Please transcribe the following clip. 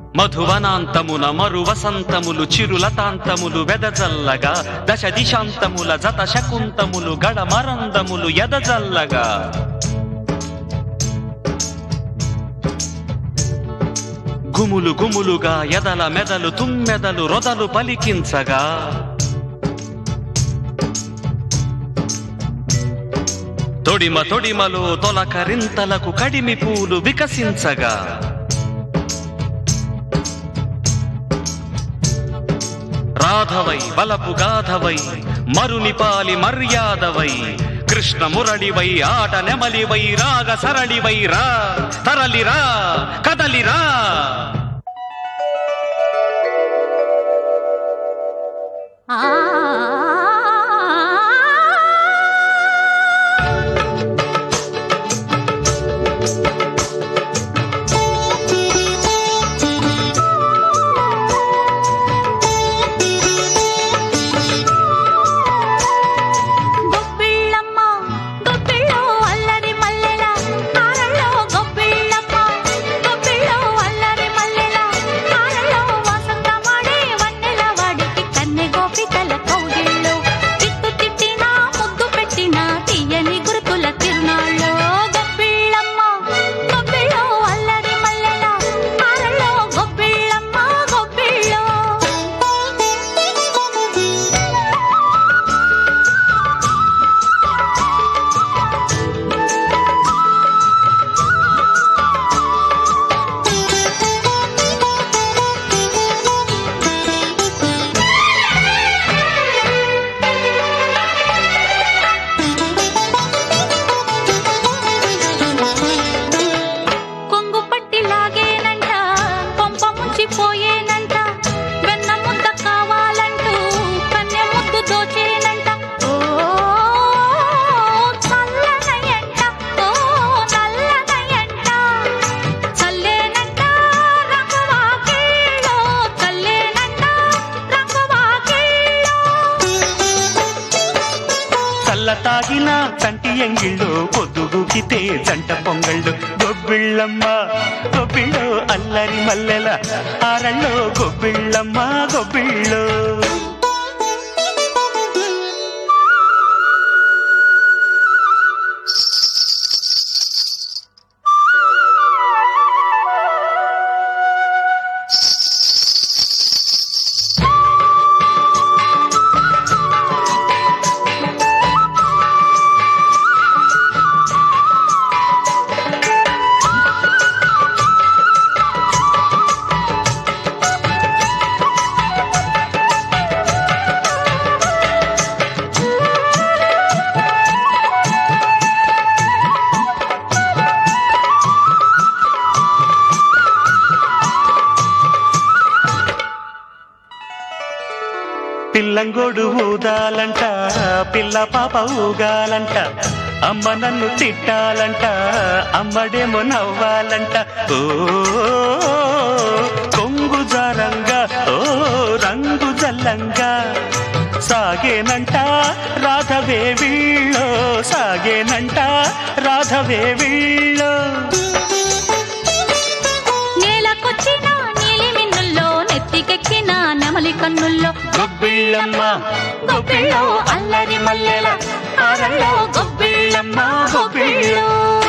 మధువనాంతమున మరు వసంతములు చిరులతాంతములు వెదజల్లగా దశ దిశాంతముల జత శకుంతములు గడమరందములు ఎదజల్లగా గుములు గుములుగా ఎదల మెదలు తుమ్మెదలు రొదలు పలికించగా తొడిమ తొడిమలో తొలకరింతలకు కడిమి పూలు వికసించగా రాధవై బలపు గాధవై మరునిపాలి మర్యాదవై కృష్ణ మురళివై ఆట నెమలివై రాగ సరళివై రా తరలిరా కదలిరా గొప్పిళ్ళమ్మ గొప్పిళ్ళో అల్లరి మల్లెల హారల్లో గొప్పిళ్ళమ్మ గొప్పిళ్ళో అల్లరి మల్లెల హారల్లో వసంతమాడే వన్నెల వాడికి కన్నె గోపికల కౌగిళ్ళు తిట్టు తిట్టినా ముద్దు పెట్టినా తీయని గురుతుల తిరునాళ్ళు గొప్పిళ్ళమ్మ గొప్పిళ్ళో అల్లరి మల్లెల హారల్లో గొప్పిళ్ళమ్మ గొప్పిళ్ళో కొంగు పట్టి లాగేనంట కొంప ముంచిపోయేనంట వెన్న ముద్ద కావాలంటూ కన్నె ముద్దు దోచేనంట ఓ చల్లనయంట ఓ నల్లనయంట చల్లేనంట రంగువాకిళ్ళో చల్లేనంట రంగువాకిళ్ళో చల్ల తాగిన చంటి ఎంగిళ్ళు పొద్దుగుకితే జంట పొంగళ్ళు గొబ్బిళ్ళమ్మ గొబ్బిళ్ళు అల్లరి మల్లెల ఆరళ్ళు గొబ్బిళ్ళమ్మ గొబ్బిళ్ళు పిల్లంగోడు ఊదాలంట పిల్ల పాప ఊగాలంట అమ్మ నన్ను తిట్టాలంట అమ్మడేమో నవ్వాలంట ఓ కొంగు జారంగా ఓ రంగు జల్లంగా సాగేనంట రాధవే వీళ్ళో సాగేనంట రాధవే వీళ్ళో నేలకొచ్చిన నీలి మిన్నుల్లో నెత్తికెక్కిన నెమలి కన్నుల్లో గొబ్బిళ్ళమ్మ గొప్పిళ్ళో అల్లరి మల్లెల ఆరల్లో గొప్పిళ్ళమ్మ గొప్పిళ్ళో